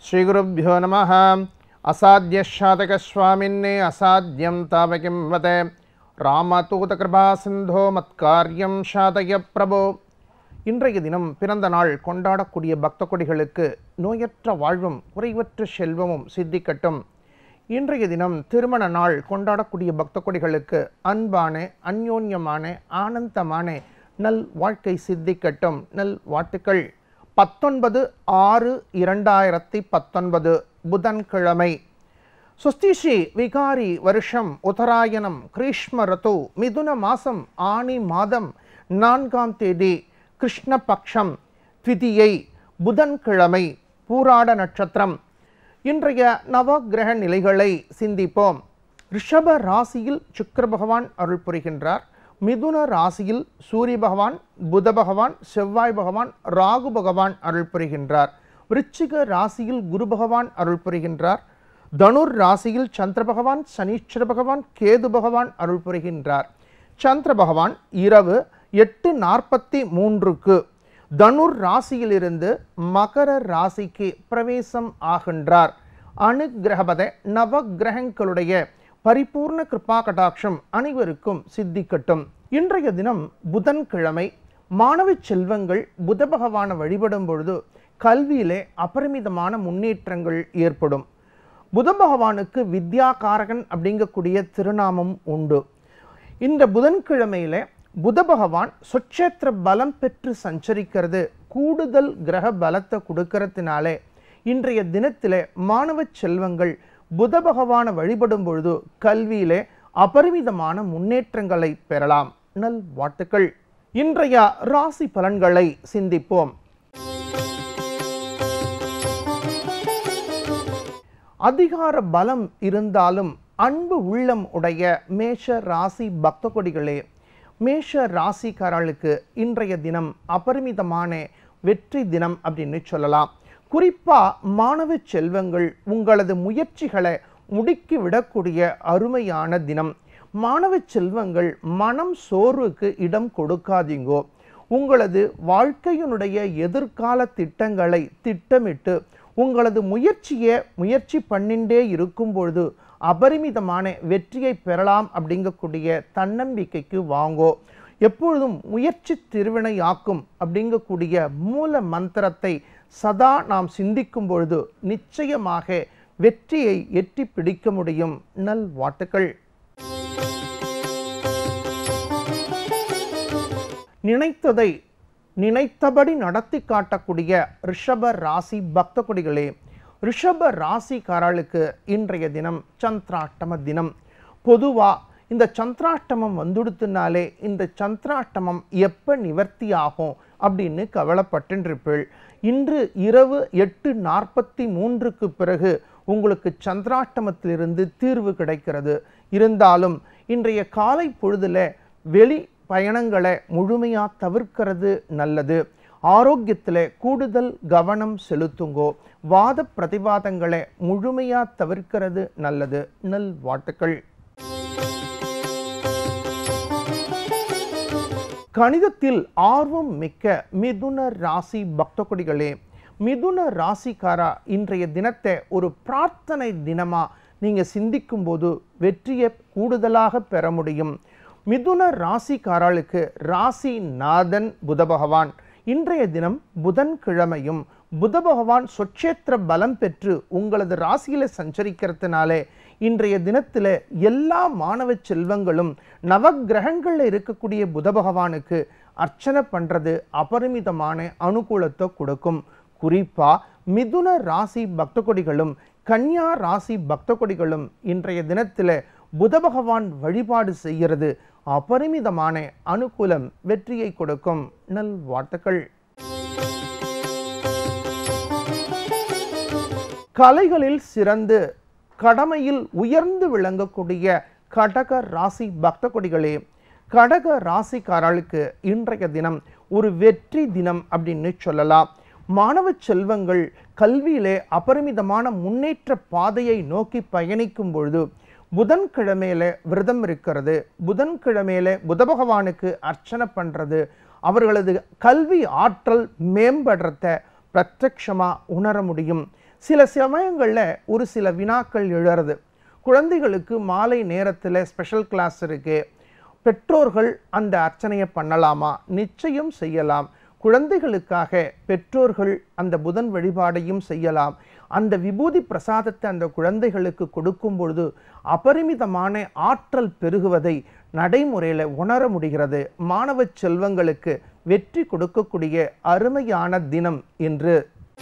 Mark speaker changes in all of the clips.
Speaker 1: श्रीगुरुभ्यो नमः असाध्यशातकस्वामिन्ने असाध्यं तावकिं वदे ராமதூதகிருபாசிந்தோ மத்காரியம் சாதய பிரபோ இன்றைய தினம் பிறந்த நாள் கொண்டாடக்கூடிய பக்த கொடிகளுக்கு நோயற்ற வாழ்வும் குறைவற்ற செல்வமும் சித்திக்கட்டும் இன்றைய தினம் திருமண நாள் கொண்டாடக்கூடிய பக்த கொடிகளுக்கு அன்பான அந்யோன்யமான ஆனந்தமான நல் வாழ்க்கை சித்திக்கட்டும் நல் வாழ்த்துக்கள் பத்தொன்பது ஆறு இரண்டாயிரத்தி பத்தொன்பது புதன்கிழமை சுஸ்திஷி விகாரி வருஷம் உத்தராயணம் கிரீஷ்ம ரத்து மிதுன மாசம் ஆணி மாதம் நான்காம் தேதி கிருஷ்ணபக்ஷம் திதியை புதன்கிழமை பூராட நட்சத்திரம் இன்றைய நவக்கிரக நிலைகளை சிந்திப்போம் ரிஷப ராசியில் சுக்கிர பகவான் அருள் புரிகின்றார் மிதுன ராசியில் சூரிய பகவான் புத பகவான் செவ்வாய் பகவான் ராகு பகவான் அருள் புரிகின்றார் விருச்சிக ராசியில் குரு பகவான் அருள் புரிகின்றார் தனுர் ராசியில் சந்திர பகவான் சனீஸ்வர பகவான் கேது பகவான் அருள் புரிகின்றார் சந்திர பகவான் இரவு எட்டு நாற்பத்தி மூன்றுக்கு தனுர் ராசியிலிருந்து மகர ராசிக்கு பிரவேசம் ஆகின்றார் அனுகிரகபத நவகிரகங்களுடைய பரிபூர்ண கிருபா கடாட்சம் அனைவருக்கும் சித்திக்கட்டும் இன்றைய தினம் புதன்கிழமை மாணவ செல்வங்கள் புத பகவானை வழிபடும் பொழுது கல்வியிலே அபரிமிதமான முன்னேற்றங்கள் ஏற்படும் புத பகவானுக்கு வித்யாகாரகன் அப்படிங்கக்கூடிய திருநாமம் உண்டு இந்த புதன்கிழமையில புத பகவான் சொச்சேத்திர பலம் பெற்று சஞ்சரிக்கிறது கூடுதல் கிரக பலத்தை கொடுக்கறதுனாலே இன்றைய தினத்திலே மாணவ செல்வங்கள் புத பகவானை வழிபடும் பொழுது கல்வியிலே அபரிமிதமான முன்னேற்றங்களை பெறலாம் நல் வாழ்த்துக்கள் இன்றைய ராசி பலன்களை சிந்திப்போம் அதிகார பலம் இருந்தாலும் அன்பு உள்ளம் உடைய மேஷ ராசி பக்த கொடிகளே மேஷ ராசிக்காரர்களுக்கு இன்றைய தினம் அபரிமிதமான வெற்றி தினம் அப்படின்னு சொல்லலாம் குறிப்பாக மாணவ செல்வங்கள் உங்களது முயற்சிகளை முடுக்கி விடக்கூடிய அருமையான தினம் மாணவ செல்வங்கள் மனம் சோர்வுக்கு இடம் கொடுக்காதீங்கோ உங்களது வாழ்க்கையினுடைய எதிர்கால திட்டங்களை திட்டமிட்டு உங்களது முயற்சியை முயற்சி பண்ணிண்டே இருக்கும் பொழுது அபரிமிதமான வெற்றியை பெறலாம் அப்படிங்கக்கூடிய தன்னம்பிக்கைக்கு வாங்கோ எப்பொழுதும் முயற்சி திருவினையாக்கும் அப்படிங்கக்கூடிய மூல மந்திரத்தை சதா நாம் சிந்திக்கும் பொழுது நிச்சயமாக வெற்றியை எட்டி பிடிக்க முடியும் நல் வாட்டுக்கள் நினைத்ததை நினைத்தபடி நடத்தி காட்டக்கூடிய ரிஷப ராசி பக்த கொடிகளே ரிஷப ராசிக்காரர்களுக்கு இன்றைய தினம் சந்திராஷ்டம தினம் பொதுவாக இந்த சந்திராஷ்டமம் வந்துடுத்துனாலே இந்த சந்திராஷ்டமம் எப்போ நிவர்த்தி ஆகும் அப்படின்னு கவலைப்பட்டுருப்பீள் இன்று இரவு எட்டு நாற்பத்தி மூன்றுக்கு பிறகு உங்களுக்கு சந்திராஷ்டமத்திலிருந்து தீர்வு கிடைக்கிறது இருந்தாலும் இன்றைய காலை பொழுதில் வெளி பயணங்களை முழுமையாக தவிர்க்கிறது நல்லது ஆரோக்கியத்தில் கூடுதல் கவனம் செலுத்துங்கோ வாத பிரதிவாதங்களை முழுமையாக தவிர்க்கிறது நல்லது நல் வாட்டுக்கள் கணிதத்தில் ஆர்வம் மிக்க மிதுன ராசி பக்த கொடிகளே மிதுன ராசிக்காரா இன்றைய தினத்தை ஒரு பிரார்த்தனை தினமா நீங்க சிந்திக்கும் போது வெற்றியை கூடுதலாக பெற முடியும் மிதுன ராசிக்காரர்களுக்கு ராசி நாதன் புத பகவான் இன்றைய தினம் புதன்கிழமையும் புத பகவான் சொச்சேத்திர பலம் பெற்று உங்களது ராசியில சஞ்சரிக்கிறதுனாலே இன்றைய தினத்தில் எல்லா மாணவ செல்வங்களும் நவகிரகங்களில் இருக்கக்கூடிய புத பகவானுக்கு அர்ச்சனை பண்ணுறது அபரிமிதமான அனுகூலத்தை கொடுக்கும் குறிப்பாக மிதுன ராசி பக்த கொடிகளும் கன்யா ராசி பக்த கொடிகளும் இன்றைய தினத்தில் புத பகவான் வழிபாடு செய்கிறது அபரிமிதமான அனுகூலம் வெற்றியை கொடுக்கும் நல் வாழ்த்துக்கள் கலைகளில் சிறந்து கடமையில் உயர்ந்து விளங்கக்கூடிய கடக ராசி பக்த கொடிகளே கடக ராசிக்காரர்களுக்கு இன்றைய தினம் ஒரு வெற்றி தினம் அப்படின்னு சொல்லலாம் மாணவ செல்வங்கள் கல்வியிலே அபரிமிதமான முன்னேற்ற பாதையை நோக்கி பயணிக்கும் பொழுது புதன்கிழமையில விரதம் இருக்கிறது புதன்கிழமையில புத பகவானுக்கு அர்ச்சனை பண்ணுறது அவர்களது கல்வி ஆற்றல் மேம்படுறத பிரத்யக்ஷமாக உணர முடியும் சில சமயங்களில் ஒரு சில வினாக்கள் எழறது குழந்தைகளுக்கு மாலை நேரத்தில் ஸ்பெஷல் கிளாஸ் இருக்குது பெற்றோர்கள் அந்த அர்ச்சனையை பண்ணலாமா நிச்சயம் செய்யலாம் குழந்தைகளுக்காக பெற்றோர்கள் அந்த புதன் வழிபாடையும் செய்யலாம் அந்த விபூதி பிரசாதத்தை அந்த குழந்தைகளுக்கு கொடுக்கும் பொழுது அபரிமிதமான ஆற்றல் பெருகுவதை நடைமுறையில் உணர முடிகிறது மாணவ செல்வங்களுக்கு வெற்றி கொடுக்கக்கூடிய அருமையான தினம் என்று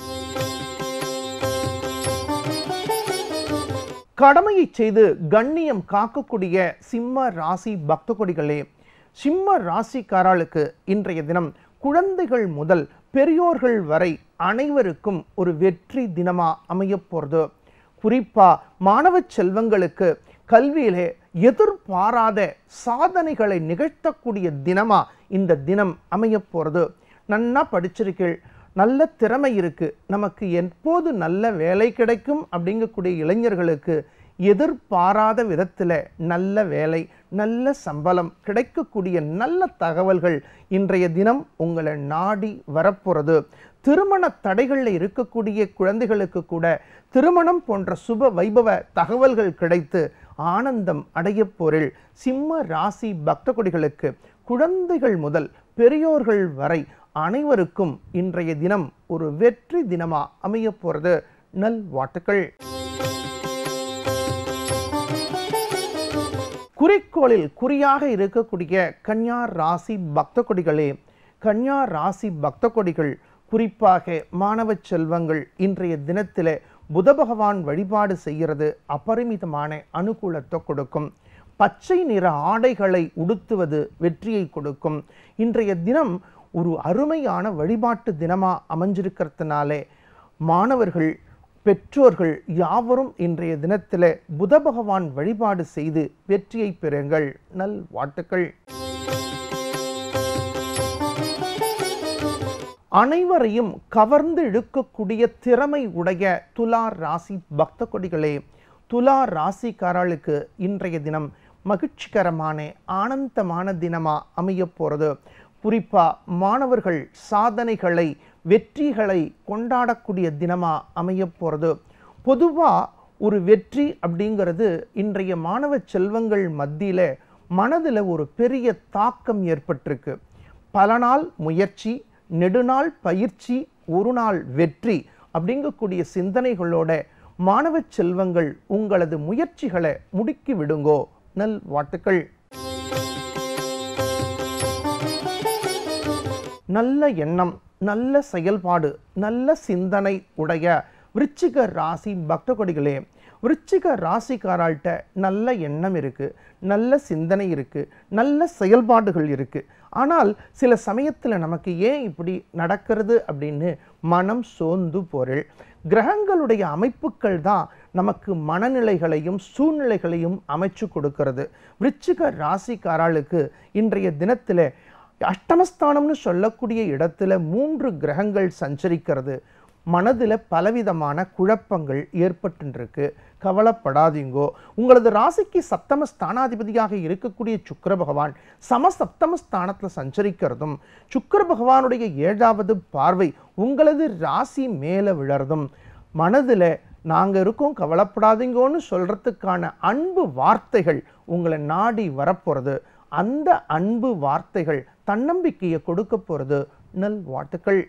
Speaker 1: கடமையை செய்து கண்ணியம் காக்கக்கூடிய சிம்ம ராசி பக்த கொடிகளே சிம்ம ராசிக்காரர்களுக்கு இன்றைய தினம் குழந்தைகள் முதல் பெரியோர்கள் வரை அனைவருக்கும் ஒரு வெற்றி தினமா அமையப் போகிறது குறிப்பா மாணவ செல்வங்களுக்கு கல்வியிலே எதிர்பாராத சாதனைகளை நிகழ்த்தக்கூடிய தினமா இந்த தினம் அமையப் போகிறது நன்னா படிச்சிருக்கீள் நல்ல திறமை இருக்கு நமக்கு எப்போது நல்ல வேலை கிடைக்கும் அப்படிங்கக்கூடிய இளைஞர்களுக்கு எதிர்பாராத விதத்தில் நல்ல வேலை நல்ல சம்பளம் கிடைக்கக்கூடிய நல்ல தகவல்கள் இன்றைய தினம் உங்களை நாடி வரப்போகிறது திருமண தடைகளில் இருக்கக்கூடிய குழந்தைகளுக்கு கூட திருமணம் போன்ற சுப வைபவ தகவல்கள் கிடைத்து ஆனந்தம் அடைய போரில் சிம்ம ராசி பக்த கொடிகளுக்கு குழந்தைகள் முதல் பெரியோர்கள் வரை அனைவருக்கும் இன்றைய தினம் ஒரு வெற்றி தினமா அமைய போறது நல் வாட்டுக்கள் குறிக்கோளில் குறியாக இருக்கக்கூடிய கன்யா ராசி பக்த கொடிகளே கன்யா ராசி பக்த கொடிகள் குறிப்பாக மாணவ செல்வங்கள் இன்றைய தினத்தில் புத பகவான் வழிபாடு செய்கிறது அபரிமிதமான அனுகூலத்தை கொடுக்கும் பச்சை நிற ஆடைகளை உடுத்துவது வெற்றியை கொடுக்கும் இன்றைய தினம் ஒரு அருமையான வழிபாட்டு தினமாக அமைஞ்சிருக்கிறதுனாலே மாணவர்கள் பெற்றோர்கள் யாவரும் இன்றைய தினத்தில் புத பகவான் வழிபாடு செய்து வெற்றியை பெறுங்கள் நல் வாழ்த்துக்கள் அனைவரையும் கவர்ந்து இழுக்கக்கூடிய திறமை உடைய துலா ராசி பக்த கொடிகளே துலா ராசிக்காரர்களுக்கு இன்றைய தினம் மகிழ்ச்சிகரமான ஆனந்தமான தினமா அமைய போகிறது குறிப்பா மாணவர்கள் சாதனைகளை வெற்றிகளை கொண்டாடக்கூடிய தினமா அமைய போகிறது பொதுவாக ஒரு வெற்றி அப்படிங்கிறது இன்றைய மாணவ செல்வங்கள் மத்தியில் மனதில் ஒரு பெரிய தாக்கம் ஏற்பட்டிருக்கு பல நாள் முயற்சி நெடுநாள் பயிற்சி ஒரு நாள் வெற்றி அப்படிங்கக்கூடிய சிந்தனைகளோட மாணவ செல்வங்கள் உங்களது முயற்சிகளை முடுக்கி விடுங்கோ நல் வாழ்த்துக்கள் நல்ல எண்ணம் நல்ல செயல்பாடு நல்ல சிந்தனை உடைய விருச்சிக ராசி பக்த கொடிகளே விருச்சிக ராசிக்காரால்கிட்ட நல்ல எண்ணம் இருக்குது நல்ல சிந்தனை இருக்குது நல்ல செயல்பாடுகள் இருக்குது ஆனால் சில சமயத்தில் நமக்கு ஏன் இப்படி நடக்கிறது அப்படின்னு மனம் சோர்ந்து பொருள் கிரகங்களுடைய அமைப்புகள் தான் நமக்கு மனநிலைகளையும் சூழ்நிலைகளையும் அமைச்சு கொடுக்கிறது விருச்சிக ராசிக்காராளுக்கு இன்றைய தினத்தில் அஷ்டமஸ்தானம்னு சொல்லக்கூடிய இடத்துல மூன்று கிரகங்கள் சஞ்சரிக்கிறது மனதில் பலவிதமான குழப்பங்கள் ஏற்பட்டுருக்கு கவலைப்படாதீங்கோ உங்களது ராசிக்கு சப்தம ஸ்தானாதிபதியாக இருக்கக்கூடிய சுக்கர பகவான் சமசப்தம ஸ்தானத்தில் சஞ்சரிக்கிறதும் சுக்கர பகவானுடைய ஏழாவது பார்வை உங்களது ராசி மேலே விழறதும் மனதில் நாங்கள் இருக்கோம் கவலைப்படாதீங்கோன்னு சொல்கிறதுக்கான அன்பு வார்த்தைகள் உங்களை நாடி வரப்போகிறது அந்த அன்பு வார்த்தைகள் தன்னம்பிக்கையை கொடுக்க போகிறது நல் வாழ்த்துக்கள்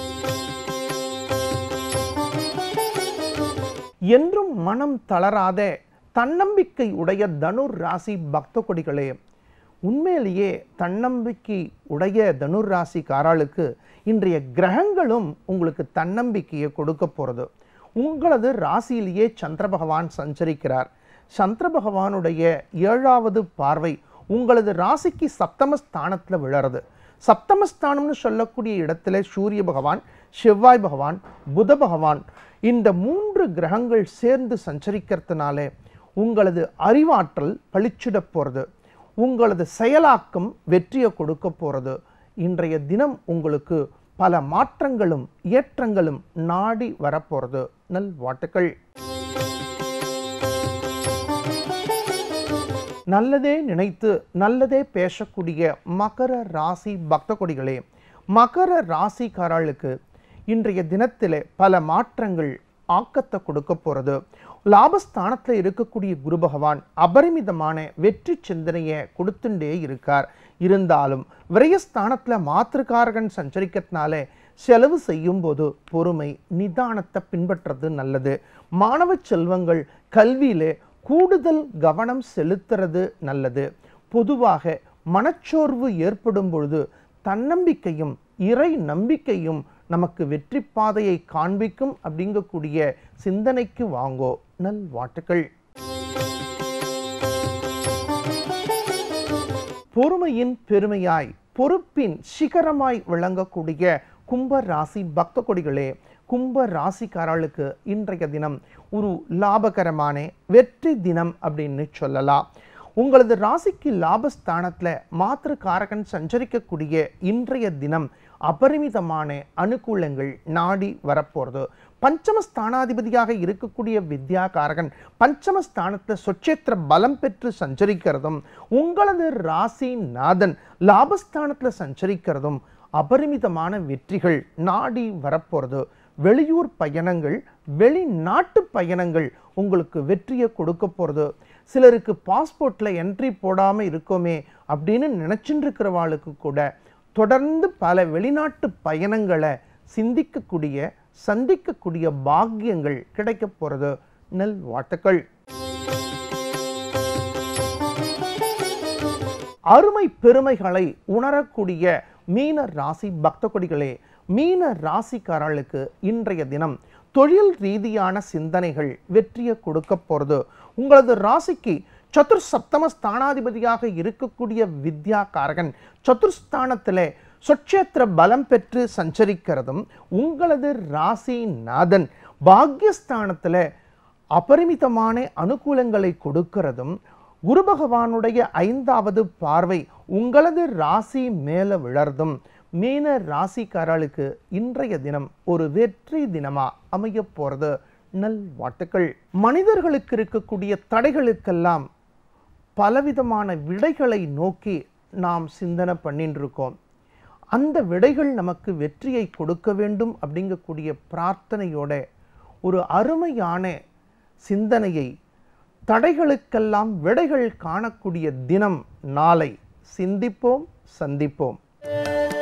Speaker 1: என்றும் மனம் தளராத தன்னம்பிக்கை உடைய தனுர் ராசி பக்த கொடிகளே உண்மையிலேயே தன்னம்பிக்கை உடைய தனுர் ராசிக்காராளுக்கு இன்றைய கிரகங்களும் உங்களுக்கு தன்னம்பிக்கையை கொடுக்க போகிறது உங்களது ராசியிலேயே சந்திர பகவான் சஞ்சரிக்கிறார் சந்திர பகவானுடைய ஏழாவது பார்வை உங்களது ராசிக்கு சப்தம ஸ்தானத்தில் விழறது சப்தமஸ்தானம்னு சொல்லக்கூடிய இடத்துல சூரிய பகவான் செவ்வாய் பகவான் புத பகவான் இந்த மூன்று கிரகங்கள் சேர்ந்து சஞ்சரிக்கிறதுனால உங்களது அறிவாற்றல் பளிச்சிட போகிறது உங்களது செயலாக்கம் வெற்றியை கொடுக்க போகிறது இன்றைய தினம் உங்களுக்கு பல மாற்றங்களும் ஏற்றங்களும் நாடி வரப்போகிறது நல் வாழ்த்துக்கள் நல்லதே நினைத்து நல்லதே பேசக்கூடிய மகர ராசி பக்த கொடிகளே மகர ராசிக்காரர்களுக்கு இன்றைய தினத்தில் பல மாற்றங்கள் ஆக்கத்தை கொடுக்க போகிறது லாபஸ்தானத்தில் இருக்கக்கூடிய குரு பகவான் அபரிமிதமான வெற்றி சிந்தனையை கொடுத்துட்டே இருக்கார் இருந்தாலும் விரயஸ்தானத்தில் மாத்திருக்காரகன் சஞ்சரிக்கிறதுனால செலவு செய்யும் போது பொறுமை நிதானத்தை பின்பற்றுறது நல்லது மாணவ செல்வங்கள் கல்வியிலே கூடுதல் கவனம் செலுத்துறது நல்லது பொதுவாக மனச்சோர்வு ஏற்படும் பொழுது தன்னம்பிக்கையும் இறை நம்பிக்கையும் நமக்கு வெற்றி பாதையை காண்பிக்கும் அப்படிங்கக்கூடிய சிந்தனைக்கு வாங்கோ நல் வாட்டுக்கள் பொறுமையின் பெருமையாய் பொறுப்பின் சிகரமாய் விளங்கக்கூடிய கும்ப ராசி பக்த கொடிகளே கும்ப ராசிக்காரர்களுக்கு இன்றைய தினம் ஒரு லாபகரமான வெற்றி தினம் அப்படின்னு சொல்லலாம் உங்களது ராசிக்கு லாபஸ்தானத்தில் மாத்திருக்காரகன் சஞ்சரிக்கக்கூடிய இன்றைய தினம் அபரிமிதமான அனுகூலங்கள் நாடி வரப்போகிறது பஞ்சமஸ்தானாதிபதியாக இருக்கக்கூடிய வித்யாகாரகன் பஞ்சமஸ்தானத்தில் சொச்சேத்திர பலம் பெற்று சஞ்சரிக்கிறதும் உங்களது ராசி நாதன் லாபஸ்தானத்தில் சஞ்சரிக்கிறதும் அபரிமிதமான வெற்றிகள் நாடி வரப்போகிறது வெளியூர் பயணங்கள் வெளிநாட்டு பயணங்கள் உங்களுக்கு வெற்றியை கொடுக்க போகிறது சிலருக்கு பாஸ்போர்ட்டில் என்ட்ரி போடாமல் இருக்கோமே அப்படின்னு நினச்சிட்டு இருக்கிறவாளுக்கு கூட தொடர்ந்து பல வெளிநாட்டு பயணங்களை சிந்திக்கக்கூடிய சந்திக்கக்கூடிய பாக்கியங்கள் கிடைக்க போகிறது நல் வாழ்த்துக்கள் அருமை பெருமைகளை உணரக்கூடிய மீன ராசி பக்த கொடிகளே மீன ராசிக்காரர்களுக்கு இன்றைய தினம் தொழில் ரீதியான சிந்தனைகள் வெற்றியை கொடுக்க போகிறது உங்களது ராசிக்கு சதுர் சப்தம ஸ்தானாதிபதியாக இருக்கக்கூடிய வித்யாகாரகன் சதுர்ஸ்தானத்தில் சொச்சேத்திர பலம் பெற்று சஞ்சரிக்கிறதும் உங்களது ராசி நாதன் பாக்யஸ்தானத்தில் அபரிமிதமான அனுகூலங்களை கொடுக்கிறதும் குரு பகவானுடைய ஐந்தாவது பார்வை உங்களது ராசி மேலே விழறதும் மீன ராசிக்காரர்களுக்கு இன்றைய தினம் ஒரு வெற்றி தினமா அமைய போகிறது நல் வாழ்த்துக்கள் மனிதர்களுக்கு இருக்கக்கூடிய தடைகளுக்கெல்லாம் பலவிதமான விடைகளை நோக்கி நாம் சிந்தனை பண்ணிட்டு இருக்கோம் அந்த விடைகள் நமக்கு வெற்றியை கொடுக்க வேண்டும் அப்படிங்கக்கூடிய பிரார்த்தனையோட ஒரு அருமையான சிந்தனையை தடைகளுக்கெல்லாம் விடைகள் காணக்கூடிய தினம் நாளை சிந்திப்போம் சந்திப்போம்